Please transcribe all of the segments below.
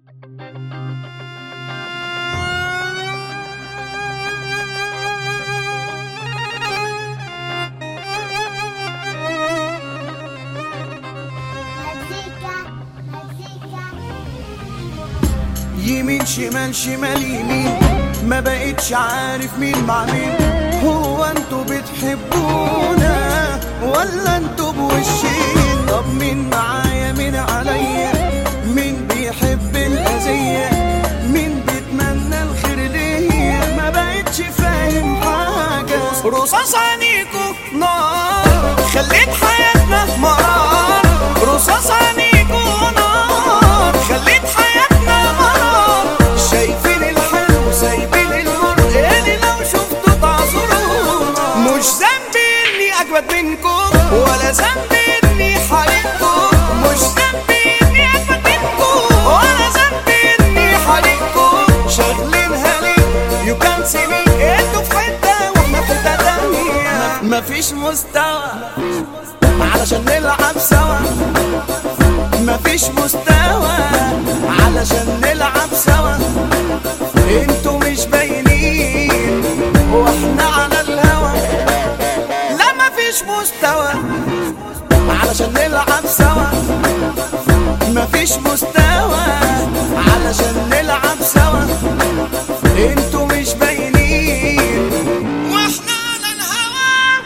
مزيكا مزيكا يمين شمال شمال يمين ما بقتش عارف مين مع مين هو انتوا بتحبونا ولا انتوا بوشين طب مين معايا مين عليا مين بيحب الأذية مين بيتمنى الخير ليا ما بقتش فاهم حاجة رصاص عينيكوا نار خليت حياتنا مرار رصاص عينيكوا نار خليت حياتنا مرار شايفين الحلو سايبين المر اللي لو شفتوا تعذرونا مش ذنبي اني اجمد منكم ولا ذنبي اني حريقكم مش ذنبي اني اجمد منكم ولا ذنبي اني حريقكم شاغلينها ليه يو كان سي مي انتوا في حته واحنا في حته تانيه مفيش مستوى علشان نلعب سوا مفيش مستوى علشان نلعب سوا انتوا مش باينين واحنا على الهوا لا مفيش مستوى علشان نلعب سوا مفيش مستوى علشان نلعب سوا انتوا مش باينين واحنا على الهوا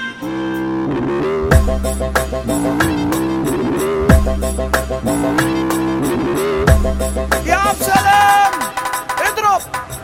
يا عبد سلام اضرب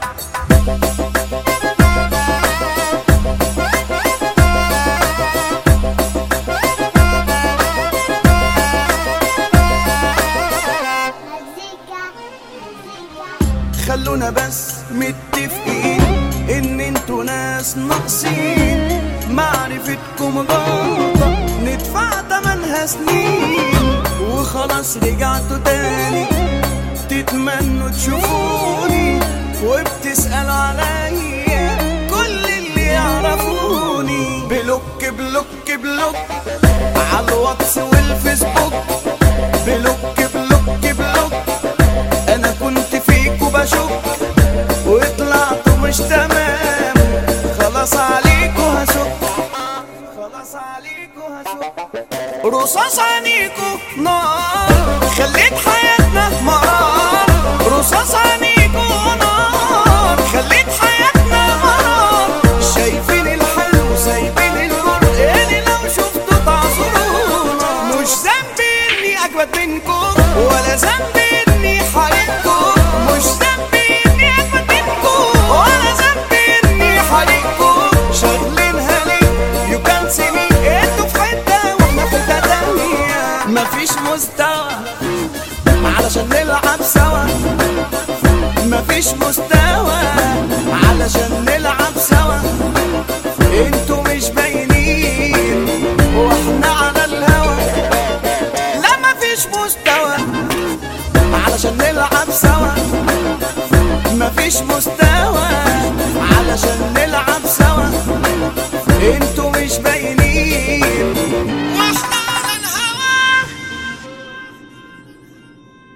مزيكا مزيكا خلونا بس متفقين ان انتوا ناس ناقصين معرفتكم غلطة ندفع تمنها سنين وخلاص رجعتوا تاني تتمنوا تشوفوني وبتسألوا عليا كل اللي يعرفوني بلوك بلوك بلوك على الواتس والفيسبوك بلوك بلوك بلوك انا كنت فيكوا بشك وطلعتوا مش تمام خلاص عليكوا هشك خلاص عليكوا هشك رصاص عينيكوا نار خليت حياتنا مرار رصاص عينيكوا نار خليت حياتنا مرار شايفين الحلو سايبين المر اللي لو شفتوا تعذرونا مش ذنبي اني اجمد منكم ولا ذنبي اني حريقكم مش ذنبي اني اجمد منكم ولا ذنبي اني حريقكم شاغلينها ليه يو كان سي مي انتوا في حته واحنا في حته تانيه مفيش مستوى علشان نلعب سوا مفيش مستوى علشان نلعب سوا انتوا مش باينين واحنا على الهوا لا مفيش مستوى علشان نلعب سوا مفيش مستوى